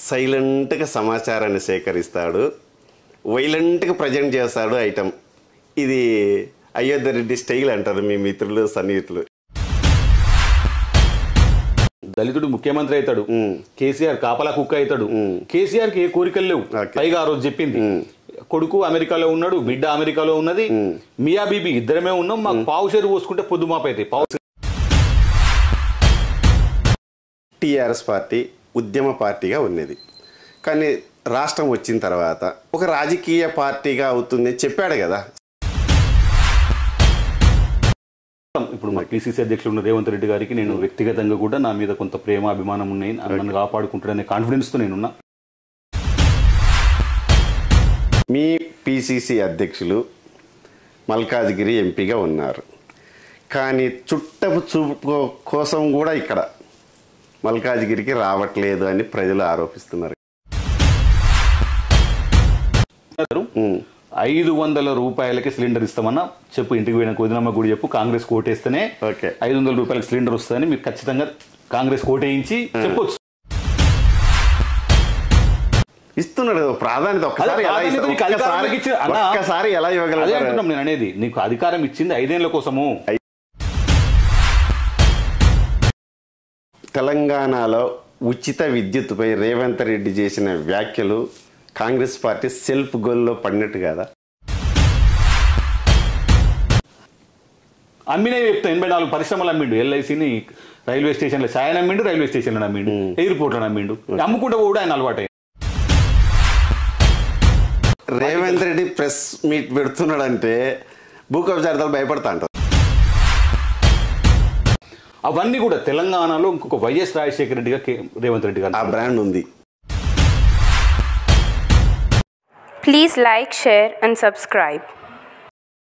సైలెంట్గా సమాచారాన్ని సేకరిస్తాడు వైలెంట్గా ప్రజెంట్ చేస్తాడు ఐటమ్ ఇది అయోధ్య రెడ్డి స్టైల్ అంటారు మీ మిత్రులు సన్నిహితులు దళితుడు ముఖ్యమంత్రి అవుతాడు కేసీఆర్ కాపలా కుక్క అవుతాడు కేసీఆర్ కి ఏ కోరికలు లేవు Okay. పైగా ఆ రోజు చెప్పింది కొడుకు అమెరికాలో ఉన్నాడు బిడ్డ అమెరికాలో ఉన్నది మియా బీబీ ఇద్దరమే ఉన్నాం మాకు పావు షేరు పోసుకుంటే పొద్దు మాపైతే పావు టీఆర్ఎస్ పార్టీ ఉద్యమ పార్టీగా ఉన్నది కానీ రాష్ట్రం వచ్చిన తర్వాత ఒక రాజకీయ పార్టీగా అవుతుంది చెప్పాడు కదా ఇప్పుడు మా పిసిసి అధ్యక్షులు ఉన్న రేవంత్ రెడ్డి గారికి నేను వ్యక్తిగతంగా కూడా నా మీద కొంత ప్రేమ అభిమానం ఉన్నాయి నన్ను కాపాడుకుంటాడనే కాన్ఫిడెన్స్ తో నేనున్నా మీ పిసిసి అధ్యక్షులు మల్కాజ్గిరి ఎంపీగా ఉన్నారు కానీ చుట్టపు చూపు కోసం కూడా ఇక్కడ మల్కాజ్గిరికి రావట్లేదు అని ప్రజలు ఆరోపిస్తున్నారు ఉమ్. ఐదు వందల రూపాయలకి సిలిండర్ ఇస్తామన్నా చెప్పు ఇంటికి పోయిన కొదినమ్మ కూడా చెప్పు కాంగ్రెస్ కోటేస్తేనే ఓకే ఐదు వందల రూపాయలకి సిలిండర్ వస్తుందని మీరు ఖచ్చితంగా కాంగ్రెస్ కోటేయించి చెప్పొచ్చు ఇస్తున్నాడు ప్రాధాన్యత ఒక్కసారి అదే ఎలా ప్రాధాన్యత ఇస్తా- నీకు అధికారం ఒక్కసారి- ఇచ్చి- అన్నా, ఒక్కసారి ఎలా అదే ఇవ్వగలుగుతారు అంటున్నాం నేను అనేది నీకు అధికారం ఇచ్చింది ఐదేళ్ల కోసము తెలంగాణలో ఉచిత విద్యుత్పై రేవంత్ రెడ్డి చేసిన వ్యాఖ్యలు కాంగ్రెస్ పార్టీ సెల్ఫ్ గోల్లో పడినట్టు కదా అమ్మినే చెప్తా ఎనభై నాలుగు పరిశ్రమలు అమ్మిండు ఎల్ఐసిని రైల్వే స్టేషన్లో సాయన్ అమ్మిండు రైల్వే స్టేషన్లో అమ్మిండు ఎయిర్పోర్ట్లో అమ్మిండు అమ్ముకుంటూ కూడా ఆయన అలవాటు రేవంత్ రెడ్డి ప్రెస్ మీట్ పెడుతున్నాడంటే భూ కబ్జార్థాలు భయపడతా అంటారు అవన్నీ కూడా తెలంగాణలో ఇంకొక వైఎస్ రాజశేఖర రెడ్డిగా కే- రేవంత్ రెడ్డి ఆ గారు బ్రాండ్ ఉంది Please like, share, and subscribe.